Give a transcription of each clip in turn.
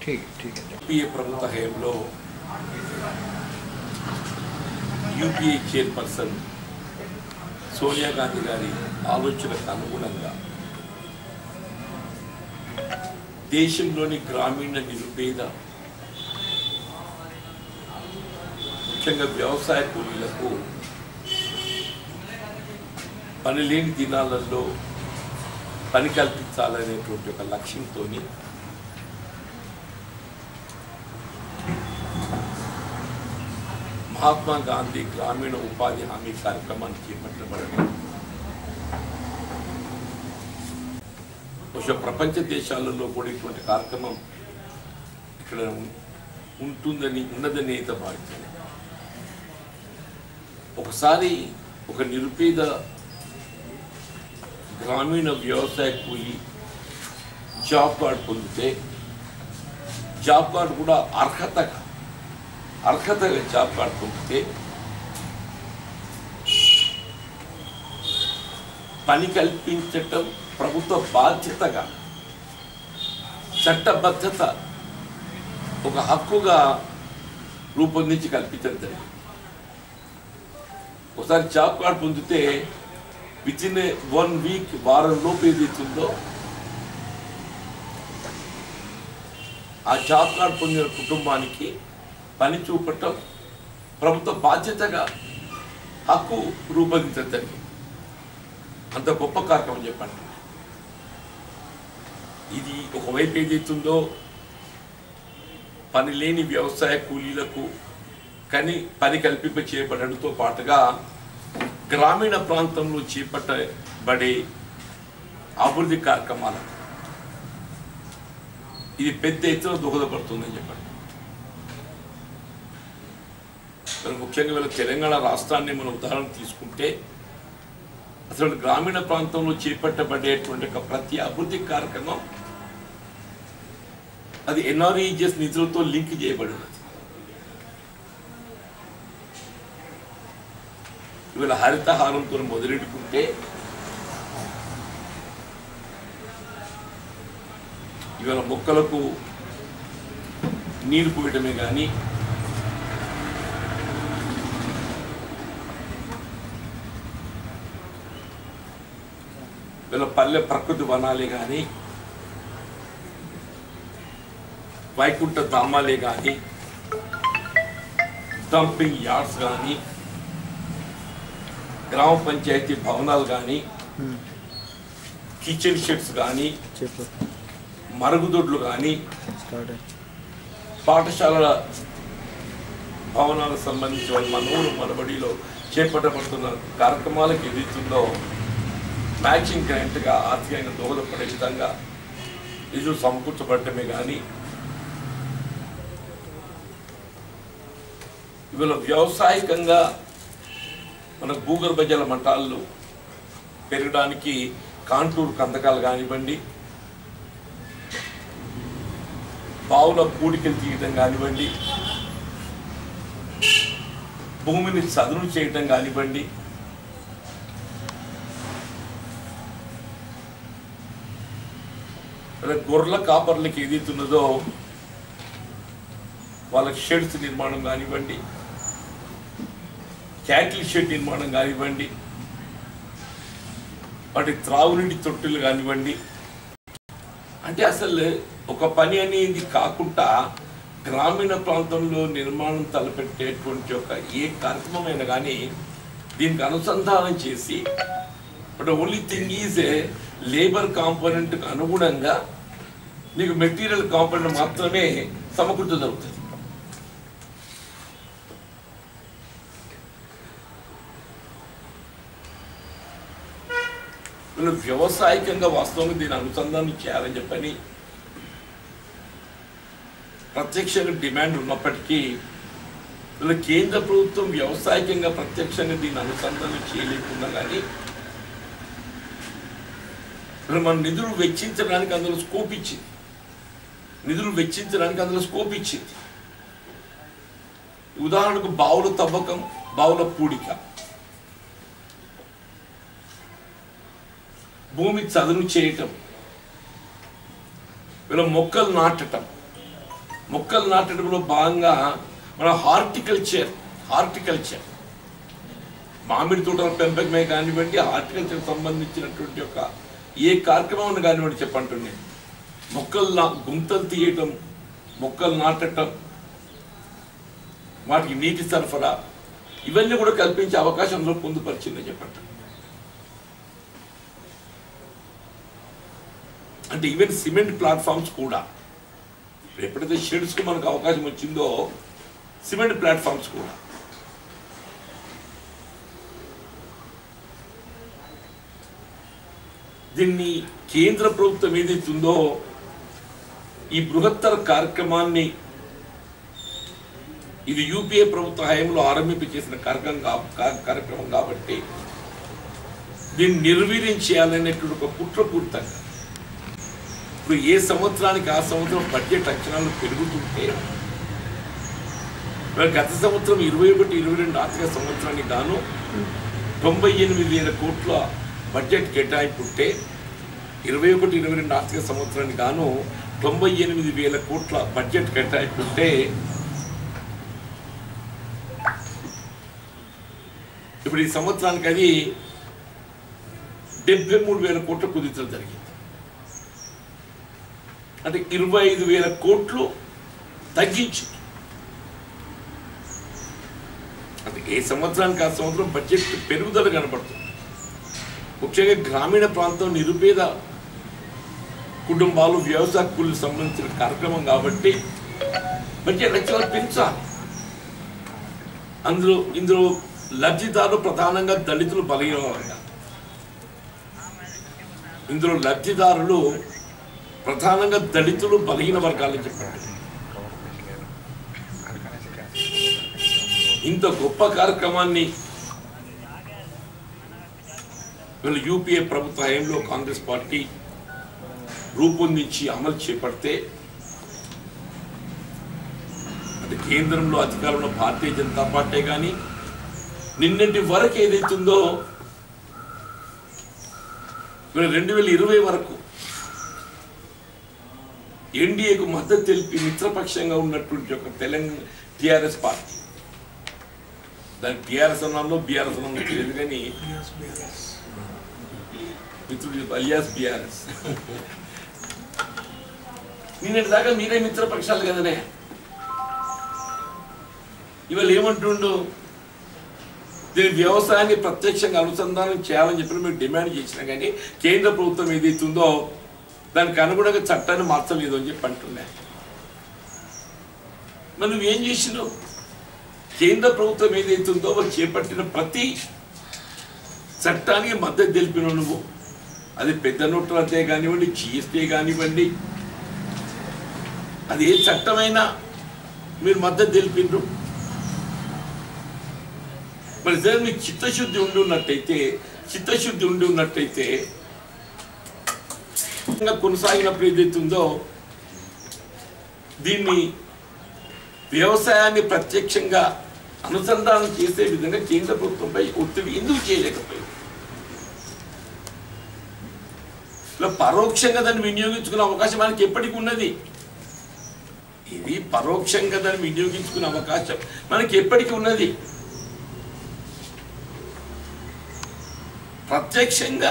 ठीक ठीक है యూపీఏ ప్రభుత్వ హయాంలో యూపీఏ చైర్పర్సన్ సోనియా గాంధీ గారి ఆలోచనకు అనుగుణంగా దేశంలోని గ్రామీణ నిరుపేద ముఖ్యంగా వ్యవసాయ కూలీలకు పని లేని దినాలలో పని కల్పించాలనేటువంటి ఒక లక్ష్యంతో మహాత్మా గాంధీ గ్రామీణ ఉపాధి హామీ కార్యక్రమాన్ని చేపట్టబడింది బహుశా ప్రపంచ దేశాలలో కూడా ఇటువంటి కార్యక్రమం ఇక్కడ ఉం- ఉంటుందని ఉన్నదని అయితే భావించాను ఒకసారి ఒక నిరుపేద గ్రామీణ వ్యవసాయ కూలి జాబ్ కార్డు పొందితే జాబ్ కార్డు కూడా అర్హతగా అర్హతగా జాబ్ కార్డు పొందితే పని కల్పించటం ప్రభుత్వ బాధ్యతగా చట్టబద్ధత ఒక హక్కుగా రూపొందించి కల్పించడం జరిగింది ఒకసారి జాబ్ కార్డు పొందితే విత్ ఇన్ వన్ వీక్ వారం లోపు ఏదైతుందో ఆ జాబ్ కార్డు పొందిన కుటుంబానికి పని చూపటం ప్రభుత్వ బాధ్యతగా హక్కు రూపొందించడం జరిగింది అంత గొప్ప కార్యక్రమం చెప్పండి ఇది ఒకవైపు ఏదైతుందో పని లేని వ్యవసాయ కూలీలకు కని పని కల్పింప చేయబడడంతో పాటుగా గ్రామీణ ప్రాంతంలో చేపట్టబడే అభివృద్ధి కార్యక్రమాలకు ఇది పెద్ద ఎత్తున దోహదపడుతుందని చెప్పండి మరి ముఖ్యంగా వీళ్ళ తెలంగాణ రాష్ట్రాన్ని మనం ఉదాహరణ తీసుకుంటే అసలు గ్రామీణ ప్రాంతంలో చేపట్టబడేటువంటి ఒక ప్రతి అభివృద్ధి కార్యక్రమం అది ఎన్ఆర్ఈజిఎస్ నిధులతో లింక్ చేయబడినది ఇవాళ హరితహారంతో మొదలెట్టుకుంటే ఇవాళ మొక్కలకు నీరు పోయటమే కానీ వీళ్ళ పల్లె ప్రకృతి వనాలే కానీ వైకుంఠ ధామాలే కానీ డంపింగ్ యార్డ్స్ కానీ గ్రామ పంచాయతీ భవనాలు కానీ కిచెన్ షెడ్స్ కానీ చెప్పు మరుగుదొడ్లు కానీ స్టార్ట్ పాఠశాలల భవనాలకు సంబంధించిన మనూరు మనబడిలో చేపట్టబడుతున్న కార్యక్రమాలకు ఏదైతుందో మ్యాచింగ్ గ్రాంట్గా ఆర్థికంగా దోహదపడే విధంగా నిధులు సమకూర్చబడటమే కానీ ఇవాళ వ్యవసాయకంగా మన భూగర్భ జల మట్టాలు పెరగడానికి కాంటూర్ కందకాలు కానివ్వండి బావుల పూడికలు తీయటం కానివ్వండి భూమిని చదును చేయటం కానివ్వండి అదే గొర్రెల కాపర్లకి ఏదైతే ఉన్నదో వాళ్ళకి షెడ్స్ నిర్మాణం కానివ్వండి క్యాటిల్ షెడ్ నిర్మాణం కానివ్వండి వాటి త్రాగునీటి తొట్టులు కానివ్వండి అంటే అసలు ఒక పని అనేది కాకుండా గ్రామీణ ప్రాంతంలో నిర్మాణం తలపెట్టేటువంటి ఒక ఏ కార్యక్రమమైనా కానీ దీనికి అనుసంధానం చేసి but only thing is a labour కాంపోనెంట్కి అనుగుణంగా నీకు మెటీరియల్ కాంపోనెంట్ మాత్రమే సమకూర్చ జరుగుతుంది వీళ్ళు వ్యవసాయకంగా వాస్తవంగా దీన్ని అనుసంధానం చేయాలని చెప్పని ప్రత్యక్షంగా డిమాండ్ ఉన్నప్పటికీ వీళ్ళ కేంద్ర ప్రభుత్వం వ్యవసాయకంగా ప్రత్యక్షంగా దీన్ని అనుసంధానం చేయలేకున్నా కానీ వీళ్ళు మన నిధులు వెచ్చించడానికి అందులో స్కోప్ ఇచ్చింది నిధులు వెచ్చించడానికి అందులో స్కోప్ ఇచ్చింది ఉదాహరణకు బావుల తవ్వకం బావుల పూడిక భూమి చదును చేయటం వీళ్ళ మొక్కలు నాటటం మొక్కలు నాటడంలో భాగంగా మన హార్టికల్చర్ హార్టికల్చర్ మామిడి తోటల పెంపకమే కానివ్వండి హార్టికల్చర్ సంబంధించినటువంటి ఒక ఏ కార్యక్రమం కానివ్వండి చెప్పండి నేను మొక్కలు నా గుంతలు తీయటం మొక్కలు నాటటం వాటికి నీటి సరఫరా ఇవన్నీ కూడా కల్పించే అవకాశంలో పొందుపరిచిందని చెప్పండి అంటే ఈవెన్ సిమెంట్ ప్లాట్ఫామ్స్ కూడా ఎప్పుడైతే షెడ్స్కి మనకు అవకాశం వచ్చిందో సిమెంట్ ప్లాట్ఫామ్స్ కూడా దీన్ని కేంద్ర ప్రభుత్వం ఏదైతుందో ఈ బృహత్తర కార్యక్రమాన్ని ఇది యూపీఏ ప్రభుత్వ హయాంలో ఆరంభింప చేసిన కార్యక్రమం కా- కా- కార్యక్రమం కాబట్టి దీన్ని నిర్వీర్యం చేయాలనేటువంటి ఒక కుట్రపూరితంగా ఇప్పుడు ఏ సంవత్సరానికి ఆ సంవత్సరం బడ్జెట్ అంచనాలు పెరుగుతుంటే మరి గత సంవత్సరం ఇరవై ఒకటి ఇరవై రెండు ఆర్థిక సంవత్సరానికి గాను తొంభై ఎనిమిది వేల కోట్ల బడ్జెట్ కేటాయింపు ఉంటే ఇరవై ఒకటి ఇరవై రెండు ఆర్థిక సంవత్సరానికి గాను తొంభై ఎనిమిది వేల కోట్ల బడ్జెట్ కేటాయింపు ఉంటే ఇప్పుడు ఈ సంవత్సరానికి అది డెబ్బై మూడు వేల కోట్ల కుదించడం జరిగింది అంటే ఇరవై ఐదు వేల కోట్లు తగ్గించి అంటే ఏ సంవత్సరానికి ఆ సంవత్సరం బడ్జెట్ పెరుగుదల కనబడుతుంది ముఖ్యంగా గ్రామీణ ప్రాంతం నిరుపేద కుటుంబాలు వ్యవసాయ కూలీలకు సంబంధించిన కార్యక్రమం కాబట్టి బడ్జెట్ లక్షలు పెంచాలి అందులో ఇందులో లబ్ధిదారులు ప్రధానంగా దళితులు బలహీన వర్గాలు ఇందులో లబ్ధిదారులు ప్రధానంగా దళితులు బలహీన వర్గాలని చెప్పారు ఇంత గొప్ప కార్యక్రమాన్ని వీళ్ళు యూపీఏ ప్రభుత్వ హయాంలో కాంగ్రెస్ పార్టీ రూపొందించి అమలు చేపడితే అంటే కేంద్రంలో అధికారంలో భారతీయ జనతా పార్టీ కానీ నిన్నటి వరకు ఏదైతుందో వీళ్ళు రెండు వేల ఇరవై వరకు ఎన్డీఏకు మద్దతు తెలిపి మిత్రపక్షంగా ఉన్నటువంటి ఒక తెలంగాణ టిఆర్ఎస్ పార్టీ దానికి టిఆర్ఎస్ అన్నాలో బీఆర్ఎస్ అన్నాలో తెలియదు కానీ మిత్రుడు అలియాస్ బీఆర్ఎస్ నిన్నటి దాకా మీరే మిత్రపక్షాలు కదనే ఇవాళ ఏమంటుండు దీని వ్యవసాయాన్ని ప్రత్యక్షంగా అనుసంధానం చేయాలని చెప్పి మీరు డిమాండ్ చేసినా కానీ కేంద్ర ప్రభుత్వం ఏదైతుందో దానికి అనుగుణంగా చట్టాన్ని మార్చలేదు అని చెప్పి అంటున్నా మరి నువ్వేం చేసినావు కేంద్ర ప్రభుత్వం ఏదైతుందో వాళ్ళు చేపట్టిన ప్రతి చట్టానికి మద్దతు తెలిపిన నువ్వు అది పెద్ద నోట్ల రద్దే కానివ్వండి జిఎస్టీ కానివ్వండి అది ఏ చట్టమైనా మీరు మద్దతు తెలిపిండ్రు మరి నిజంగా మీకు చిత్తశుద్ధి ఉండి ఉన్నట్టయితే చిత్తశుద్ధి ఉండి ఉన్నట్టయితే ఇంకా కొనసాగినప్పుడు ఏదైతే ఉందో దీన్ని వ్యవసాయాన్ని ప్రత్యక్షంగా అనుసంధానం చేసే విధంగా కేంద్ర ప్రభుత్వంపై ఒత్తిడి ఎందుకు చేయలేకపోయింది ఇలా పరోక్షంగా దాన్ని వినియోగించుకునే అవకాశం మనకి ఎప్పటికి ఉన్నది ఇది పరోక్షంగా దాన్ని వినియోగించుకునే అవకాశం మనకి ఎప్పటికీ ఉన్నది ప్రత్యక్షంగా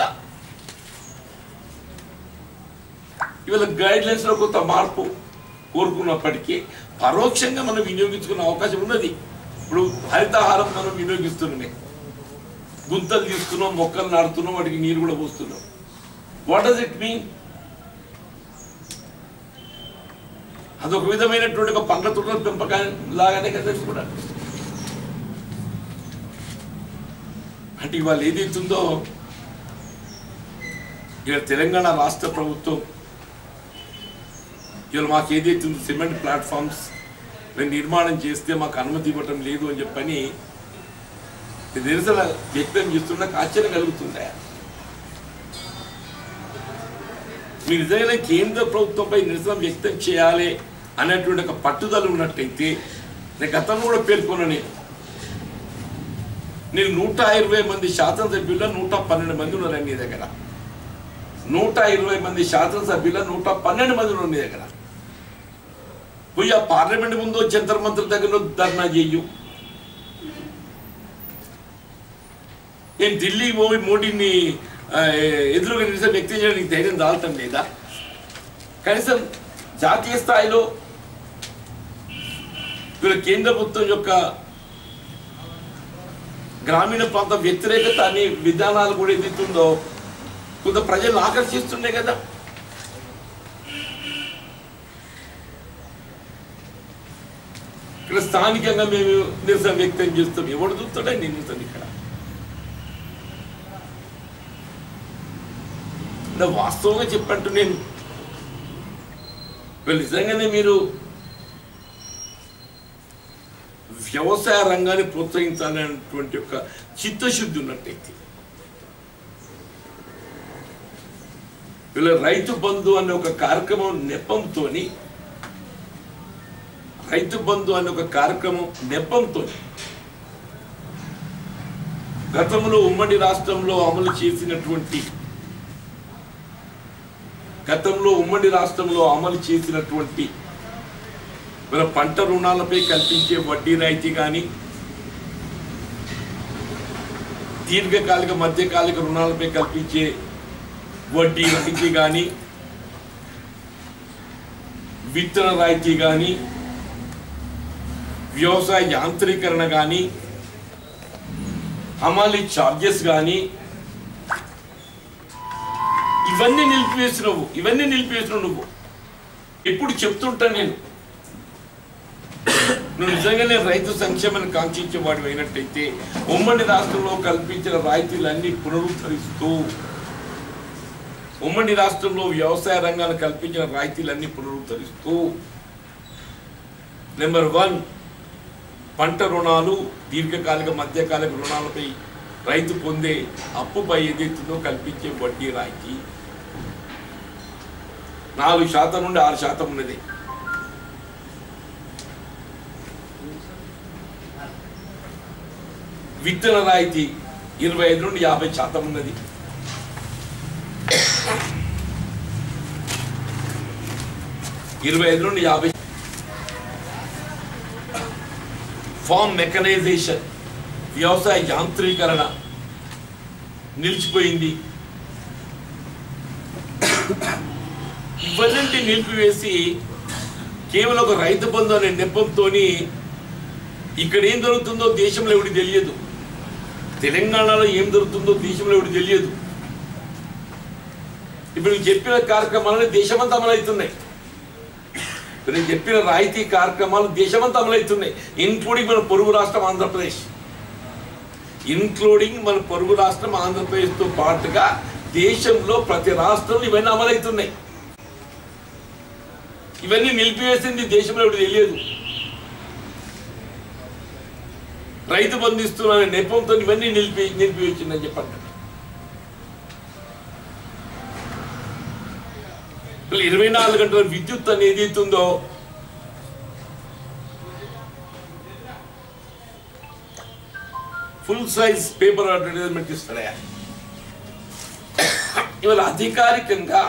ఇవాళ గైడ్ లైన్స్ లో కొంత మార్పు కోరుకున్నప్పటికీ పరోక్షంగా మనం వినియోగించుకునే అవకాశం ఉన్నది ఇప్పుడు హరితహారం మనం వినియోగిస్తున్నామే గుంతలు తీసుకున్నాం మొక్కలు నాడుతున్నాం వాటికి నీరు కూడా పోస్తున్నాం వాట్ డస్ ఇట్ మీన్ అదొక విధమైనటువంటి ఒక పండ్ల తోటల పెంపకం లాగానే కదా ఇది కూడా అంటే ఇవాళ ఏదైతుందో ఇవాళ తెలంగాణ రాష్ట్ర ప్రభుత్వం ఇవాళ మాకు ఏదైతుందో సిమెంట్ ప్లాట్ఫామ్స్ మేము నిర్మాణం చేస్తే మాకు అనుమతి ఇవ్వటం లేదు అని చెప్పని నిరసన వ్యక్తం చేస్తున్న నాకు ఆశ్చర్యం కలుగుతుందా మీరు నిజంగానే కేంద్ర ప్రభుత్వంపై నిరసన వ్యక్తం చేయాలి అనేటువంటి ఒక పట్టుదల ఉన్నట్టయితే నేను గతంలో కూడా పేర్కొన్నా నేను నేను నూట ఇరవై మంది శాసనసభ్యుల్లో నూట పన్నెండు మంది ఉన్నారు నీ దగ్గర నూట ఇరవై మంది శాసనసభ్యుల నూట పన్నెండు మంది ఉన్నారు నీ దగ్గర పోయి ఆ పార్లమెంట్ ముందు జంతర్ మంత్రి దగ్గర ధర్నా చెయ్యు నేను ఢిల్లీ పోయి మోడీని ఆ, ఎదురుగా నిలిచే వ్యక్తి చేయడానికి ధైర్యం దాల్టం లేదా కనీసం జాతీయ స్థాయిలో వీళ్ళ కేంద్ర ప్రభుత్వం యొక్క గ్రామీణ ప్రాంత వ్యతిరేకత అనే విధానాలు కూడా ఏదైతుందో కొంత ప్రజలను ఆకర్షిస్తుండే కదా ఇక్కడ స్థానికంగా మేము నిరసన వ్యక్తం చేస్తాం ఎవడు చూస్తాడండి నిరసన ఇక్కడ అంటే వాస్తవంగా చెప్పంటూ నేను వీళ్ళు నిజంగానే మీరు వ్యవసాయ రంగాన్ని ప్రోత్సహించాలనేటువంటి ఒక చిత్తశుద్ధి ఉన్నట్టయితే వీళ్ళ రైతు బంధు అనే ఒక కార్యక్రమం నెపంతోని రైతు బంధు అనే ఒక కార్యక్రమం నెపంతో గతంలో ఉమ్మడి రాష్ట్రంలో అమలు చేసినటువంటి గతంలో ఉమ్మడి రాష్ట్రంలో అమలు చేసినటువంటి మన పంట రుణాలపై కల్పించే వడ్డీ రాయితీ కానీ దీర్ఘకాలిక మధ్యకాలిక రుణాలపై కల్పించే వడ్డీ రాయితీ కానీ విత్తన రాయితీ కానీ వ్యవసాయ యాంత్రీకరణ కానీ హమాలి ఛార్జెస్ కానీ ఇవన్నీ నిలిపివేసినవు ఇవన్నీ నిలిపివేసినావు నువ్వు ఎప్పుడు చెప్తుంటా నేను నువ్వు నిజంగానే రైతు సంక్షేమాన్ని కాంక్షించేవాడు అయినట్టయితే ఉమ్మడి రాష్ట్రంలో కల్పించిన రాయితీలన్నీ పునరుద్ధరిస్తూ ఉమ్మడి రాష్ట్రంలో వ్యవసాయ రంగాన్ని కల్పించిన రాయితీలన్నీ పునరుద్ధరిస్తూ నెంబర్ వన్ పంట రుణాలు దీర్ఘకాలిక మధ్యకాలిక రుణాలపై రైతు పొందే అప్పుపై ఏదైతుందో కల్పించే వడ్డీ రాయితీ నాలుగు శాతం నుండి ఆరు శాతం ఉన్నది విత్తన రాయితీ ఇరవై ఐదు నుండి యాభై శాతం ఉన్నది ఇరవై ఐదు నుండి యాభై ఫార్మ్ మెకనైజేషన్ వ్యవసాయ యాంత్రీకరణ నిలిచిపోయింది ఇవన్నీ నిలిపివేసి కేవలం ఒక రైతు బంధు అనే నెపంతోని ఇక్కడ ఏం జరుగుతుందో దేశంలో ఎవరికి తెలియదు తెలంగాణలో ఏం జరుగుతుందో దేశంలో ఎవరికి తెలియదు ఇప్పుడు నేను చెప్పిన కార్యక్రమాలని దేశమంతా అమలవుతున్నాయి ఇప్పుడు నేను చెప్పిన రాయితీ కార్యక్రమాలు దేశమంతా అమలవుతున్నాయి ఇన్క్లూడింగ్ మన పొరుగు రాష్ట్రం ఆంధ్రప్రదేశ్ ఇన్క్లూడింగ్ మన పొరుగు రాష్ట్రం ఆంధ్రప్రదేశ్తో పాటుగా దేశంలో ప్రతి రాష్ట్రంలో ఇవన్నీ అమలవుతున్నాయి ఇవన్నీ నిలిపివేసింది దేశంలో ఎవరికి తెలియదు రైతు బంధిస్తున్న నెపంతో ఇవన్నీ నిలిపి నిలిపివేసిందని చెప్పండి ఇప్పుడు ఇరవై నాలుగు గంటల విద్యుత్ అనేది ఏదైతుందో ఫుల్ సైజ్ పేపర్ అడ్వర్టైజ్మెంట్ ఇస్తాడా ఇవాళ అధికారికంగా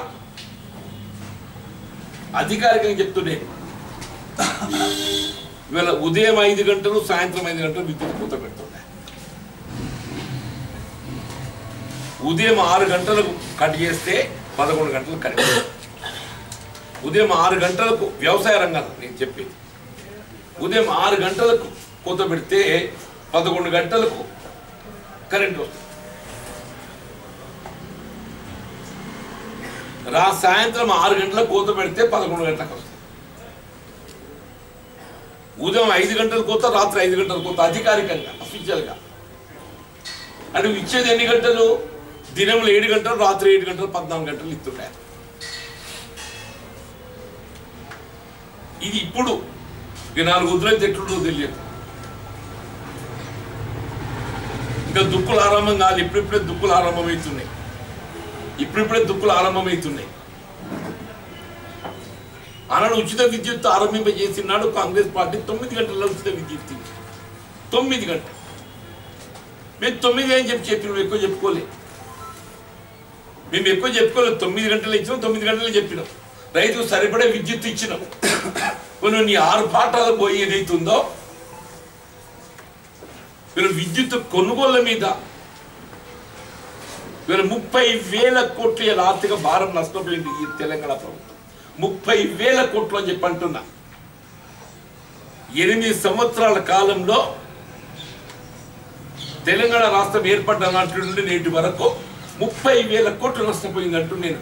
అధికారికంగా చెప్తుండే ఇవాళ ఉదయం ఐదు గంటలు సాయంత్రం ఐదు గంటలు విద్యుత్ పూత పెడుతుండే ఉదయం ఆరు గంటలకు కట్ చేస్తే పదకొండు గంటలకు కరెక్ట్ ఉదయం ఆరు గంటలకు వ్యవసాయ రంగాలు నేను చెప్పేది ఉదయం ఆరు గంటలకు కోత పెడితే పదకొండు గంటలకు కరెంట్ వస్తుంది రా సాయంత్రం ఆరు గంటలకు కోత పెడితే పదకొండు గంటలకు వస్తుంది ఉదయం ఐదు గంటల కోత రాత్రి ఐదు గంటల కోత అధికారికంగా అఫీషియల్గా అంటే నువ్వు ఇచ్చేది ఎన్ని గంటలు దినంలో ఏడు గంటలు రాత్రి ఏడు గంటలు పద్నాలుగు గంటలు ఇస్తుండే ఇది ఇప్పుడు ఇక నాలుగు వదిలేదు ఎట్లుంటుందో తెలియదు ఇంకా దుక్కులు ఆరంభం కాదు ఇప్పుడిప్పుడే దుక్కులు ఆరంభమవుతున్నాయి ఇప్పుడిప్పుడే దుక్కులు ఆరంభమవుతున్నాయి ఆనాడు ఉచిత విద్యుత్ ఆరంభింపజేసినాడు కాంగ్రెస్ పార్టీ తొమ్మిది గంటల ఉచిత విద్యుత్ ఇచ్చింది. తొమ్మిది గంటలు మేము తొమ్మిది అని చెప్పి చెప్పి నువ్వు ఎక్కువ చెప్పుకోలే మేము ఎక్కువ చెప్పుకోలేదు తొమ్మిది గంటలు ఇచ్చినాం తొమ్మిది గంటలు చెప్పినాం రైతుకు సరిపడే విద్యుత్ ఇచ్చినాం కొన్ని నీ ఆర్భాటాలు పోయి ఏదైతుందో వీళ్ళు విద్యుత్ కొనుగోళ్ల మీద వీళ్ళు ముప్పై వేల కోట్ల ఆర్థిక భారం నష్టపోయింది ఈ తెలంగాణ ప్రభుత్వం ముప్పై వేల కోట్లు అని చెప్పి అంటున్నా ఎనిమిది సంవత్సరాల కాలంలో తెలంగాణ రాష్ట్రం ఏర్పడ్డ నాటి నుండి నేటి వరకు ముప్పై వేల కోట్లు నష్టపోయిందంటూ నేను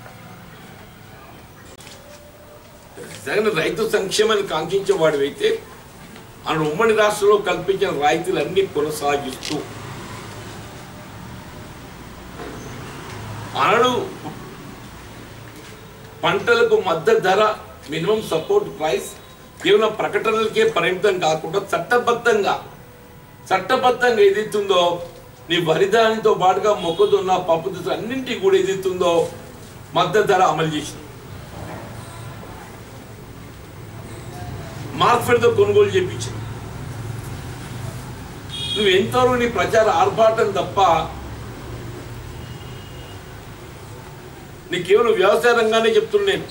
జగన్ రైతు సంక్షేమాన్ని కాంక్షించే వాడివైతే ఆయన ఉమ్మడి రాష్ట్రంలో కల్పించిన రాయితీలన్నీ కొనసాగిస్తూ ఆనాడు పంటలకు మద్దతు ధర మినిమం సపోర్ట్ ప్రైస్ కేవలం ప్రకటనలకే పరిమితం కాకుండా చట్టబద్ధంగా చట్టబద్ధంగా ఏదైతుందో నీ వరిధానితో పాటుగా మొక్కజొన్న పప్పు దినుసులు అన్నింటికి కూడా ఏదైతుందో మద్దతు ధర అమలు చేసింది మార్కెట్తో కొనుగోలు చేయించింది నువ్వు ఎంతవరకు నీ ప్రచార ఆర్భాటం తప్ప నీ కేవలం వ్యవసాయ రంగానే చెప్తున్నాను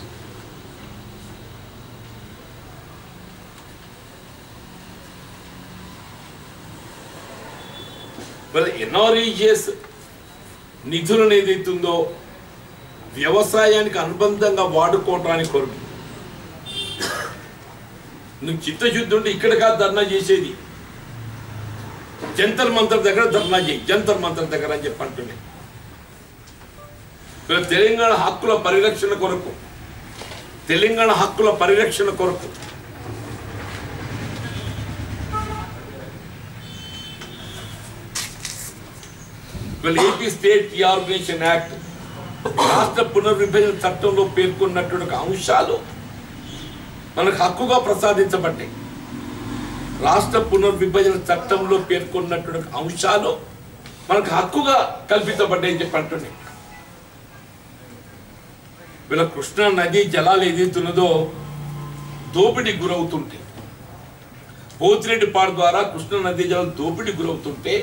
మరి ఎన్ఆర్ఈజిఎస్ నిధులను ఏదైతుందో వ్యవసాయానికి అనుబంధంగా వాడుకోవటానికి కొరకు నువ్వు చిత్తశుద్ధి ఉంటే ఇక్కడ కాదు ధర్నా చేసేది జంతర్ మంతర్ దగ్గర ధర్నా చేయి జంతర్ మంతర్ దగ్గర అని చెప్పి అంటున్నాయి ఇక్కడ తెలంగాణ హక్కుల పరిరక్షణ కొరకు తెలంగాణ హక్కుల పరిరక్షణ కొరకు వీళ్ళు ఏపీ స్టేట్ రీఆర్గనైజేషన్ యాక్ట్ రాష్ట్ర పునర్విభజన చట్టంలో పేర్కొన్నటువంటి అంశాలు మనకు హక్కుగా ప్రసాదించబడ్డాయి రాష్ట్ర పునర్విభజన చట్టంలో పేర్కొన్నటువంటి అంశాలు మనకు హక్కుగా కల్పించబడ్డాయని చెప్పి అంటున్నాయి వీళ్ళ కృష్ణా నది జలాలు ఏదైతున్నదో దోపిడీ గురవుతుంటే పోతిరెడ్డిపాడు ద్వారా కృష్ణా నది జలాలు దోపిడీ గురవుతుంటే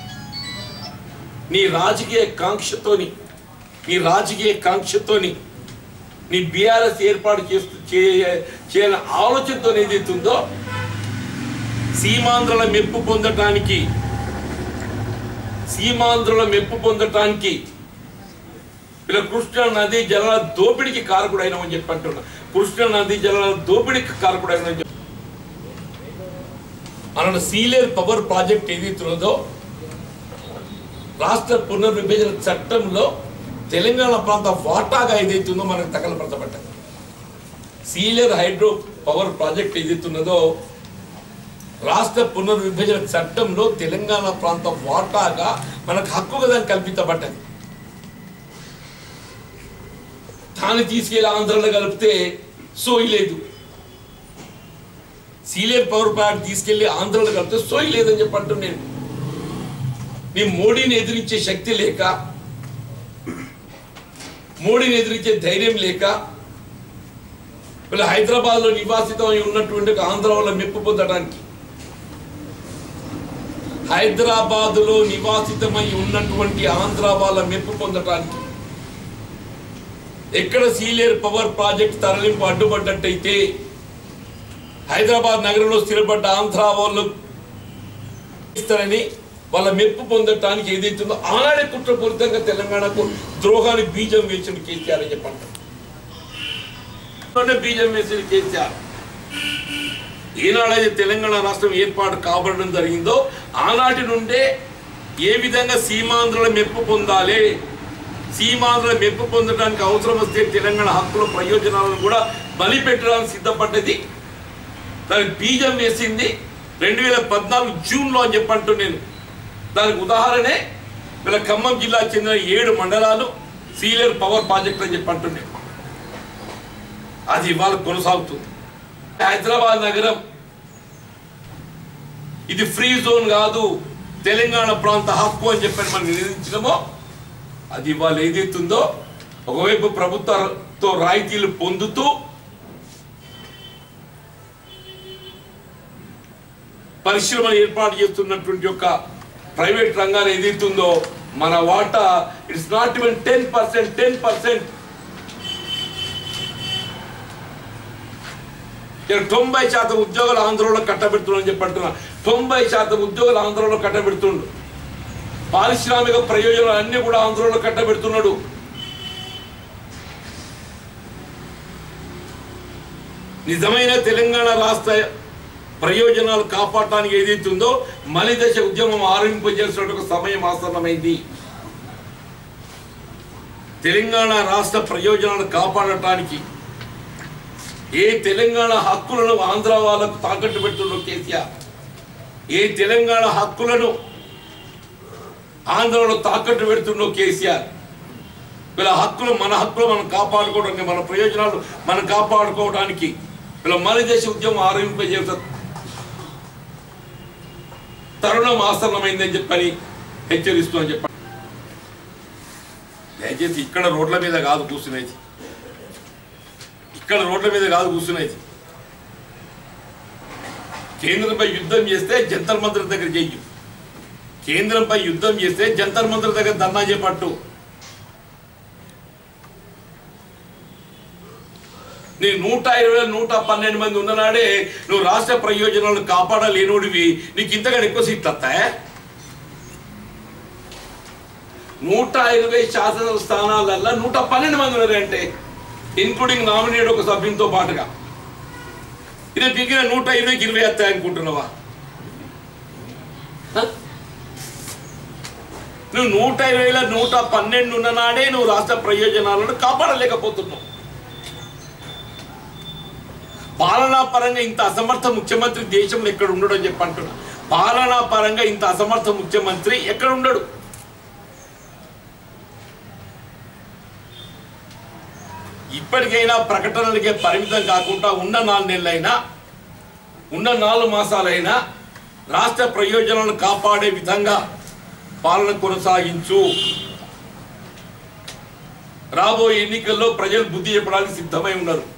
నీ రాజకీయ కాంక్షతోని నీ రాజకీయ కాంక్షతోని నీ బీఆర్ఎస్ ఏర్పాటు చేస్తూ చేయ- చేయాలని ఆలోచనతో ఏదైతుందో సీమాంధ్రుల మెప్పు పొందటానికి సీమాంధ్రుల మెప్పు పొందటానికి ఇలా కృష్ణా నది జలాల దోపిడికి కారకుడైన అని చెప్పి అంటున్నా కృష్ణా నది జలాల దోపిడికి కారకుడైన అని చెప్పి అన్న సీలేర్ పవర్ ప్రాజెక్ట్ ఏదైతున్నదో రాష్ట్ర పునర్విభజన చట్టంలో తెలంగాణ ప్రాంత వాటాగా ఏదైతుందో మనకు తగలపరచబడ్డది సీలేర్ హైడ్రో పవర్ ప్రాజెక్ట్ ఏదైతున్నదో రాష్ట్ర పునర్విభజన చట్టంలో తెలంగాణ ప్రాంత వాటాగా మనకు హక్కుగా దాన్ని కల్పించబడ్డది దాన్ని తీసుకెళ్లి ఆంధ్రలో కలిపితే సోయి లేదు సీలేర్ పవర్ ప్లాంట్ తీసుకెళ్లి ఆంధ్రలో కలిపితే సోయి లేదని చెప్పి అంటున్నాను నీ మోడీని ఎదిరించే శక్తి లేక మోడీని ఎదిరించే ధైర్యం లేక వీళ్ళు హైదరాబాద్ లో నివాసితమై ఉన్నటువంటి ఒక ఆంధ్ర వాళ్ళ మెప్పు పొందడానికి హైదరాబాద్ లో నివాసితమై ఉన్నటువంటి ఆంధ్ర వాళ్ళ మెప్పు పొందడానికి ఎక్కడ సీలేర్ పవర్ ప్రాజెక్ట్ తరలింపు అడ్డుపడ్డట్టయితే హైదరాబాద్ నగరంలో స్థిరపడ్డ ఆంధ్ర వాళ్ళు ఇస్తారని వాళ్ళ మెప్పు పొందటానికి ఏదైతుందో ఆనాడే కుట్రపూరితంగా తెలంగాణకు ద్రోహాన్ని బీజం వేసిన కేసీఆర్ అని చెప్పంటారు బీజం వేసిన కేసీఆర్ ఈనాడైతే తెలంగాణ రాష్ట్రం ఏర్పాటు కాబడడం జరిగిందో ఆనాటి నుండే ఏ విధంగా సీమాంధ్రుల మెప్పు పొందాలి సీమాంధ్రుల మెప్పు పొందడానికి అవసరం వస్తే తెలంగాణ హక్కుల ప్రయోజనాలను కూడా బలి పెట్టడానికి సిద్ధపడ్డది దానికి బీజం వేసింది రెండు వేల పద్నాలుగు జూన్లో అని చెప్పంటూ నేను దానికి ఉదాహరణే వీళ్ళ ఖమ్మం జిల్లా చెందిన ఏడు మండలాలు సీలియర్ పవర్ ప్రాజెక్ట్ అని చెప్పంటున్నాను అది ఇవాళ కొనసాగుతుంది హైదరాబాద్ నగరం ఇది ఫ్రీ జోన్ కాదు తెలంగాణ ప్రాంత హక్కు అని చెప్పని మనం నిర్ణయించడమో అది ఇవాళ ఏదైతుందో ఒకవైపు ప్రభుత్వంతో రాయితీలు పొందుతూ పరిశ్రమలు ఏర్పాటు చేస్తున్నటువంటి యొక్క ప్రైవేట్ రంగాలు ఏదైతుందో మన వాటా it's not even ten percent ten percent ఇక్కడ తొంభై శాతం ఉద్యోగాలు ఆంధ్రలో కట్టబెడుతున్నాను చెప్పంటున్నా తొంభై శాతం ఉద్యోగాలు ఆంధ్రలో కట్టబెడుతుండు పారిశ్రామిక ప్రయోజనాలు అన్ని కూడా ఆంధ్రలో కట్టబెడుతున్నాడు నిజమైన తెలంగాణ రాష్ట్ర ప్రయోజనాలు కాపాడటానికి ఏదైతే ఉందో మలిదశ ఉద్యమం ఆరంభింపజేసిన ఒక సమయం ఆసన్నమైంది తెలంగాణ రాష్ట్ర ప్రయోజనాలు కాపాడటానికి ఏ తెలంగాణ హక్కులను ఆంధ్ర వాళ్ళకు తాకట్టు పెడుతుండో కేసీఆర్ ఏ తెలంగాణ హక్కులను ఆంధ్రలో తాకట్టు పెడుతుండో కేసీఆర్ వీళ్ళ హక్కులు మన హక్కులు మనం కాపాడుకోవడానికి మన ప్రయోజనాలు మనం కాపాడుకోవడానికి వీళ్ళ మన దేశ ఉద్యమం ఆరంభింపజేస తరుణం ఆసన్నమైందని చెప్పని హెచ్చరిస్తూ అని చెప్పండి దయచేసి ఇక్కడ రోడ్ల మీద కాదు కూర్చునేది ఇక్కడ రోడ్ల మీద కాదు కూర్చునేది కేంద్రంపై యుద్ధం చేస్తే జంతర్ మంత్రి దగ్గర చెయ్యు కేంద్రంపై యుద్ధం చేస్తే జంతర్ మంత్రి దగ్గర ధర్నా చేపట్టు నీ నూట ఇరవై నూట పన్నెండు మంది ఉన్ననాడే నువ్వు రాష్ట్ర ప్రయోజనాలను కాపాడలేనోడివి నీకు ఇంతగా ఎక్కువ సీట్లు వస్తాయా నూట ఇరవై శాసన స్థానాలల్లో నూట పన్నెండు మంది ఉన్నారంటే ఇన్క్లూడింగ్ నామినేట్ ఒక సభ్యునితో పాటుగా ఇది దిగిన నూట ఇరవైకి ఇరవై వస్తాయి అనుకుంటున్నావా హ? నువ్వు నూట ఇరవైలో నూట పన్నెండు ఉన్ననాడే నువ్వు రాష్ట్ర ప్రయోజనాలను కాపాడలేకపోతున్నావు పాలనా పరంగా ఇంత అసమర్థ ముఖ్యమంత్రి దేశంలో ఎక్కడ ఉండడు అని చెప్పి అంటున్నా పాలనా పరంగా ఇంత అసమర్థ ముఖ్యమంత్రి ఎక్కడ ఉండడు ఇప్పటికైనా ప్రకటనలకే పరిమితం కాకుండా ఉన్న నాలుగు నెలలైనా ఉన్న నాలుగు మాసాలైనా రాష్ట్ర ప్రయోజనాలను కాపాడే విధంగా పాలన కొనసాగించు రాబోయే ఎన్నికల్లో ప్రజలు బుద్ధి చెప్పడానికి సిద్ధమై ఉన్నారు